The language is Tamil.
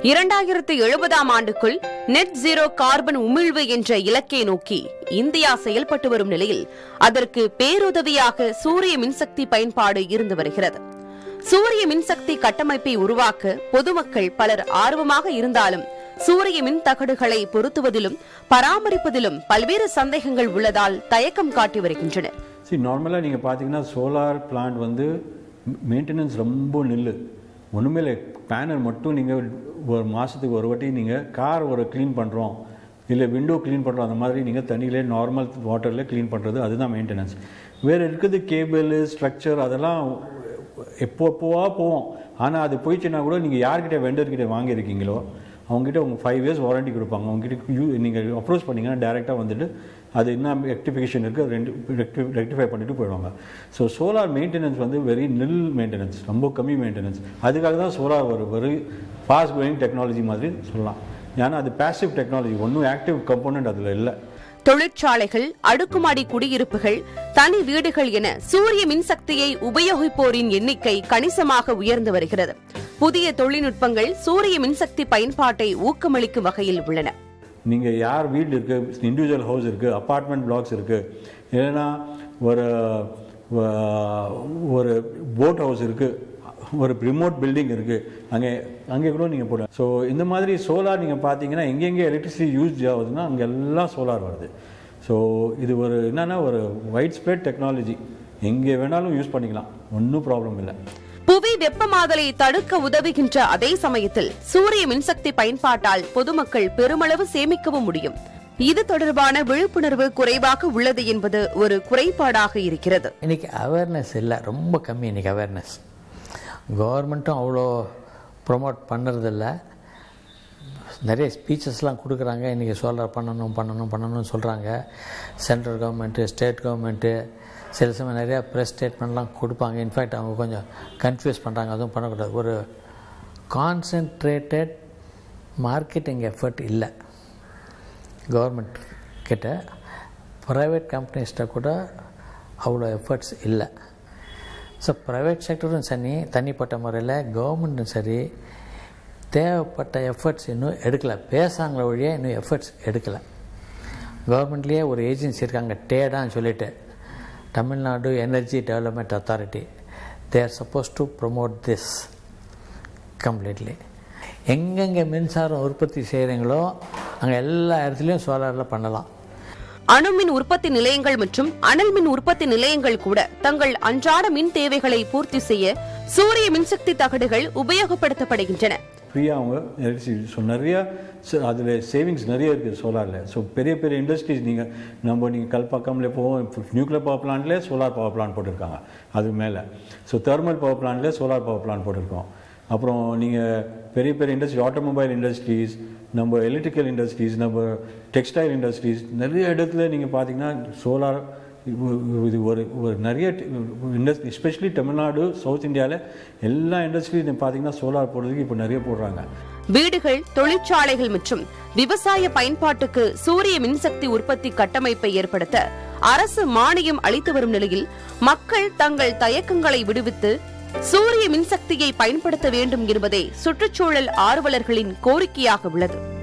இரண்டாயிரத்து எழுபதாம் ஆண்டுக்குள் நெட் ஜீரோ கார்பன் உமிழ்வு என்ற இலக்கை நோக்கி இந்தியா செயல்பட்டு வரும் நிலையில் அதற்கு பேருதவியாக சூரிய மின்சக்தி பயன்பாடு இருந்து வருகிறது சூரிய மின்சக்தி கட்டமைப்பை உருவாக்க பொதுமக்கள் பலர் ஆர்வமாக இருந்தாலும் சூரிய மின் தகடுகளை பொருத்துவதிலும் பராமரிப்பதிலும் பல்வேறு சந்தேகங்கள் உள்ளதால் தயக்கம் காட்டி வருகின்றனர் சரி நார்மலாக நீங்கள் பார்த்தீங்கன்னா சோலார் பிளான்ட் வந்து மெயின்டெனன்ஸ் ரொம்ப நில்லு ஒன்றுமே இல்லை பேனல் மட்டும் நீங்கள் ஒரு மாதத்துக்கு ஒரு வாட்டி நீங்கள் கார் ஒரு க்ளீன் பண்ணுறோம் இல்லை விண்டோ க்ளீன் பண்ணுறோம் அந்த மாதிரி நீங்கள் தண்ணியிலே நார்மல் வாட்டரில் க்ளீன் பண்ணுறது அதுதான் மெயின்டெனன்ஸ் வேறு இருக்குது கேபிள் ஸ்ட்ரக்சர் அதெல்லாம் எப்போ எப்போவா போவோம் ஆனால் அது போயிடுச்சுன்னா கூட நீங்கள் யார்கிட்ட வெண்டர்கிட்ட வாங்கியிருக்கீங்களோ அவங்ககிட்ட உங்கள் ஃபைவ் இயர்ஸ் வாரண்டி கொடுப்பாங்க அவங்ககிட்ட யூ நீங்கள் அப்ரோச் பண்ணிங்கன்னா டேரெக்டாக வந்துட்டு அது என்ன ரெக்டிஃபிகேஷன் இருக்குது அது ரெண்டு ரெக்டி ரெக்டிஃபை பண்ணிட்டு போயிடுவாங்க ஸோ சோலார் மெயின்டெனன்ஸ் வந்து வெரி நில் மெயின்டெனன்ஸ் ரொம்ப கம்மி மெயின்டெனன்ஸ் அதுக்காக தான் சோலார் ஒரு வெரி ஃபாஸ்ட் க்ரோயிங் டெக்னாலஜி மாதிரி சொல்லலாம் ஏன்னா அது பேசிவ் டெக்னாலஜி ஒன்றும் ஆக்டிவ் கம்போனன்ட் அதில் இல்லை தொழிற்சாலைகள் அடுக்குமாடி குடியிருப்புகள் தனி வீடுகள் என சூரிய மின்சக்தியை உபயோகிப்போரின் எண்ணிக்கை கணிசமாக உயர்ந்து வருகிறது புதிய தொழில்நுட்பங்கள் சூரிய மின்சக்தி பயன்பாட்டை ஊக்கமளிக்கும் வகையில் உள்ளன நீங்கள் யார் வீடு இருக்குது இண்டிவிஜுவல் ஹவுஸ் இருக்குது அப்பார்ட்மெண்ட் பிளாக்ஸ் இருக்குது இல்லைன்னா ஒரு வ- ஒரு போட் ஹவுஸ் இருக்குது ஒரு ரிமோட் பில்டிங் இருக்குது அங்கே அங்கே கூட நீங்கள் போட ஸோ இந்த மாதிரி சோலார் நீங்கள் பார்த்தீங்கன்னா எங்கெங்கே எலக்ட்ரிசிட்டி யூஸ் ஆகுதுன்னா அங்கே எல்லாம் சோலார் வருது ஸோ இது ஒரு என்னன்னா ஒரு வைட் ஸ்ப்ரெட் டெக்னாலஜி எங்கே வேணாலும் யூஸ் பண்ணிக்கலாம் ஒன்றும் ப்ராப்ளம் இல்லை புவி வெப்பமாதலை தடுக்க உதவுகின்ற அதே சமயத்தில் சூரிய மின்சக்தி பயன்பாட்டால் பொதுமக்கள் பெருமளவு சேமிக்கவும் முடியும் இது தொடர்பான விழிப்புணர்வு குறைவாக உள்ளது என்பது ஒரு குறைபாடாக இருக்கிறது இன்றைக்கி அவேர்னஸ் இல்லை ரொம்ப கம்மி இன்றைக்கி அவேர்னஸ் கவர்மெண்ட்டும் அவ்வளோ ப்ரொமோட் பண்ணுறதில்ல நிறைய ஸ்பீச்சஸ்லாம் கொடுக்குறாங்க இன்றைக்கி சோலார் பண்ணணும் பண்ணணும் பண்ணணும்னு சொல்கிறாங்க சென்ட்ரல் கவர்மெண்ட்டு ஸ்டேட் கவர்மெண்ட்டு சில சமயம் நிறையா ப்ரெஸ் ஸ்டேட்மெண்ட்லாம் கொடுப்பாங்க இன்ஃபேக்ட் அவங்க கொஞ்சம் கன்ஃபியூஸ் பண்ணுறாங்க அதுவும் பண்ணக்கூடாது ஒரு கான்சென்ட்ரேட்டட் மார்க்கெட்டிங் எஃபர்ட் இல்லை கவர்மெண்ட் கிட்ட ப்ரைவேட் கம்பெனிஸ்கிட்ட கூட அவ்வளோ எஃபர்ட்ஸ் இல்லை ஸோ ப்ரைவேட் செக்டரும் சரி தனிப்பட்ட முறையில் கவர்மெண்ட்டும் சரி தேவைப்பட்ட எஃபர்ட்ஸ் இன்னும் எடுக்கலை பேசாங்கள வழியே இன்னும் எஃபர்ட்ஸ் எடுக்கலை கவர்மெண்ட்லேயே ஒரு ஏஜென்சி இருக்காங்க டேடான்னு சொல்லிட்டு Tamil Nadu energy development authority they are supposed to promote this completely எங்கெங்கே மின்சாரம் உற்பத்தி செய்கிறீங்களோ அங்கே எல்லா இடத்துலையும் சோலாரில் பண்ணலாம் அணுமின் உற்பத்தி நிலையங்கள் மற்றும் அனல் மின் உற்பத்தி நிலையங்கள் கூட தங்கள் அன்றாட மின் தேவைகளை பூர்த்தி செய்ய சூரிய மின்சக்தி தகடுகள் உபயோகப்படுத்தப்படுகின்றன ஃப்ரீயாக அவங்க எலக்ட்ரிசிட்டி ஸோ நிறைய அதில் சேவிங்ஸ் நிறைய இருக்குது சோலாரில் ஸோ பெரிய பெரிய இண்டஸ்ட்ரீஸ் நீங்கள் நம்ம நீங்கள் கல்பாக்கம்ல போவோம் நியூக்ளியர் பவர் பிளான்ட்லேயே சோலார் பவர் பிளான்ட் போட்டிருக்காங்க அது மேலே ஸோ தெர்மல் பவர் பிளான்ட்லேயே சோலார் பவர் பிளான்ட் போட்டிருக்கோம் அப்புறம் நீங்கள் பெரிய பெரிய இண்டஸ்ட்ரி ஆட்டோமொபைல் இண்டஸ்ட்ரீஸ் நம்ம எலக்ட்ரிக்கல் இண்டஸ்ட்ரீஸ் நம்ம டெக்ஸ்டைல் இண்டஸ்ட்ரீஸ் நிறைய இடத்துல நீங்கள் பார்த்தீங்கன்னா சோலார் இது ஒரு ஒரு நிறைய இண்டஸ்ட்ரி எஸ்பெஷலி தமிழ்நாடு சவுத் இந்தியாவில் எல்லா இண்டஸ்ட்ரியும் பார்த்தீங்கன்னா சோலார் போடுறதுக்கு இப்போ நிறைய போடுறாங்க வீடுகள் தொழிற்சாலைகள் மற்றும் விவசாய பயன்பாட்டுக்கு சூரிய மின்சக்தி உற்பத்தி கட்டமைப்பை ஏற்படுத்த அரசு மானியம் அளித்து வரும் நிலையில் மக்கள் தங்கள் தயக்கங்களை விடுவித்து சூரிய மின்சக்தியை பயன்படுத்த வேண்டும் என்பதே சுற்றுச்சூழல் ஆர்வலர்களின் கோரிக்கையாக உள்ளது